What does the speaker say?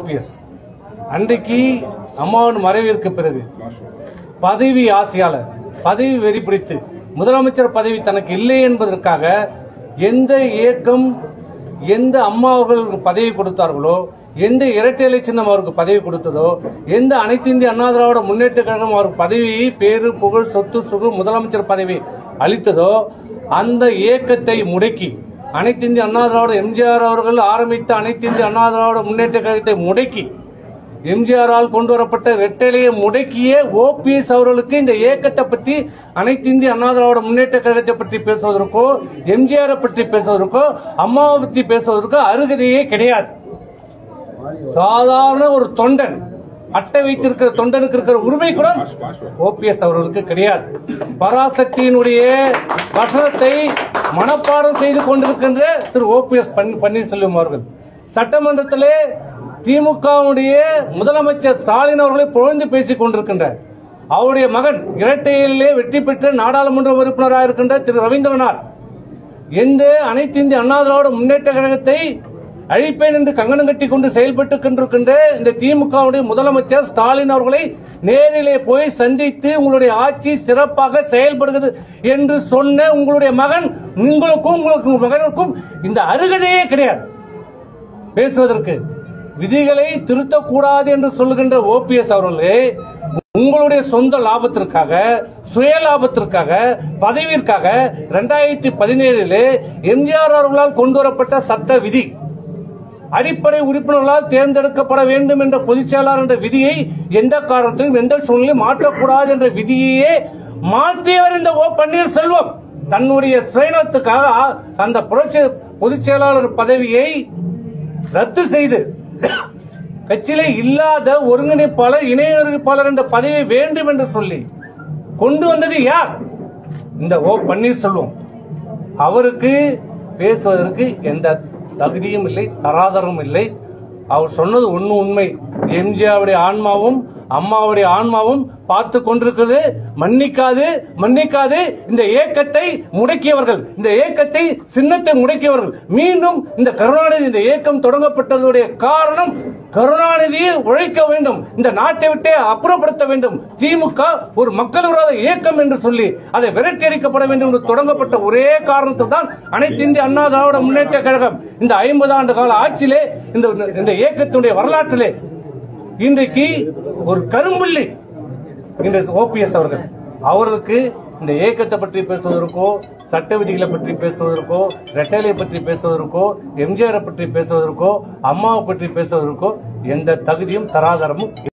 OPS அன்றைக்கு அம்மாவின் மறைவிற்கு பிறகு பதவி ஆசையாளர் பதவி வெறி பிடித்து முதலமைச்சர் பதவி தனக்கு இல்லை என்பதற்காக எந்த இயக்கம் எந்த அம்மா அவர்களுக்கு பதவி கொடுத்தார்களோ எந்த இரட்டை இலை சின்னம் அவருக்கு பதவி கொடுத்ததோ எந்த அனைத்து இந்திய அண்ணா திராவிட முன்னேற்ற கழகம் அவருக்கு பதவியை பேரு புகழ் சொத்து சுகு முதலமைச்சர் பதவி அளித்ததோ அந்த இயக்கத்தை முடக்கி அனைத்து இந்திய அண்ணா திராவிட எம்ஜிஆர் அவர்கள் ஆரம்பித்த அனைத்து இந்திய அண்ணா திராவிட முன்னேற்ற கழகத்தை முடக்கி எம்ஜிஆரால் கொண்டு வரப்பட்ட ரெட்டலையை முடக்கிய ஓபிஎஸ் அவர்களுக்கு இந்த இயக்கத்தை பற்றி அனைத்து இந்திய அண்ணா திராவிட முன்னேற்ற கழகத்தை பற்றி பேசுவதற்கோ எம்ஜிஆரை பற்றி பேசுவதற்கோ அம்மாவை பற்றி பேசுவதற்கோ அருகதையே கிடையாது சாதாரண ஒரு தொண்டன் அட்டை வைத்திருக்கிற தொண்டனுக்கு இருக்கிற உரிமை கூட ஓபிஎஸ் அவர்களுக்கு கிடையாது பராசக்தியினுடைய வசனத்தை மனப்பாடம் செய்து கொண்டிருக்கின்ற திரு ஓபிஎஸ் பன்னீர்செல்வம் அவர்கள் சட்டமன்றத்திலே திமுகவுடைய முதலமைச்சர் ஸ்டாலின் அவர்களை புகழ்ந்து பேசிக் கொண்டிருக்கின்றார் அவருடைய மகன் இரட்டையிலே வெற்றி பெற்ற நாடாளுமன்ற உறுப்பினராக இருக்கின்ற திரு ரவீந்திரநாத் எந்த அனைத்து இந்திய அண்ணா திராவிட முன்னேற்ற கழகத்தை அழிப்பேன் என்று கங்கணம் கட்டி கொண்டு செயல்பட்டுக் கொண்டிருக்கின்ற இந்த திமுகவுடைய முதலமைச்சர் ஸ்டாலின் அவர்களை நேரிலே போய் சந்தித்து உங்களுடைய ஆட்சி சிறப்பாக செயல்படுகிறது என்று சொன்ன உங்களுடைய மகன் உங்களுக்கும் உங்களுக்கு உங்கள் மகனுக்கும் இந்த அருகதையே கிடையாது பேசுவதற்கு விதிகளை திருத்தக்கூடாது என்று சொல்லுகின்ற ஓபிஎஸ் அவர்களே உங்களுடைய சொந்த லாபத்திற்காக சுய லாபத்திற்காக பதவியிற்காக இரண்டாயிரத்தி பதினேழிலே எம்ஜிஆர் அவர்களால் கொண்டு வரப்பட்ட சட்ட விதி அடிப்படை உறுப்பினர்களால் தேர்ந்தெடுக்கப்பட வேண்டும் என்ற பொதுச் செயலாளர் என்ற விதியை எந்த காரணத்திலும் எந்த சூழ்நிலையும் மாற்றக்கூடாது என்ற விதியையே மாற்றியவர் இந்த ஓ பன்னீர்செல்வம் தன்னுடைய சுயநலத்துக்காக அந்த புரட்சி பொதுச் செயலாளர் பதவியை ரத்து செய்து கட்சியிலே இல்லாத ஒருங்கிணைப்பாளர் இணை ஒருங்கிணைப்பாளர் என்ற பதவி வேண்டும் என்று சொல்லி கொண்டு வந்தது யார் இந்த ஓ பன்னீர்செல்வம் அவருக்கு பேசுவதற்கு எந்த தகுதியும் இல்லை தராதரமும் இல்லை அவர் சொன்னது ஒண்ணு உண்மை எம்ஜிஆருடைய ஆன்மாவும் அம்மாவுடைய ஆன்மாவும் பார்த்து கொண்டிருக்கிறது மன்னிக்காது மன்னிக்காது இந்த இயக்கத்தை முடக்கியவர்கள் இந்த இயக்கத்தை சின்னத்தை முடக்கியவர்கள் மீண்டும் இந்த கருணாநிதி இந்த இயக்கம் தொடங்கப்பட்டதுடைய காரணம் கருணாநிதியை உழைக்க வேண்டும் இந்த நாட்டை விட்டே அப்புறப்படுத்த வேண்டும் திமுக ஒரு மக்கள் விரோத இயக்கம் என்று சொல்லி அதை விரட்டி அடிக்கப்பட வேண்டும் என்று தொடங்கப்பட்ட ஒரே காரணத்தில் தான் அனைத்து இந்திய அண்ணா திராவிட முன்னேற்ற கழகம் இந்த ஐம்பது ஆண்டு கால ஆட்சியிலே இந்த இந்த இயக்கத்தினுடைய வரலாற்றிலே இன்றைக்கு ஒரு கரும்புள்ளி இந்த ஓபிஎஸ் அவர்கள் அவர்களுக்கு இந்த இயக்கத்தை பற்றி பேசுவதற்கோ சட்ட விதிகளை பற்றி பேசுவதற்கோ ரெட்டலை பற்றி பேசுவதற்கோ எம்ஜிஆரை பற்றி பேசுவதற்கோ அம்மாவை பற்றி பேசுவதற்கோ எந்த தகுதியும் தராதரமும்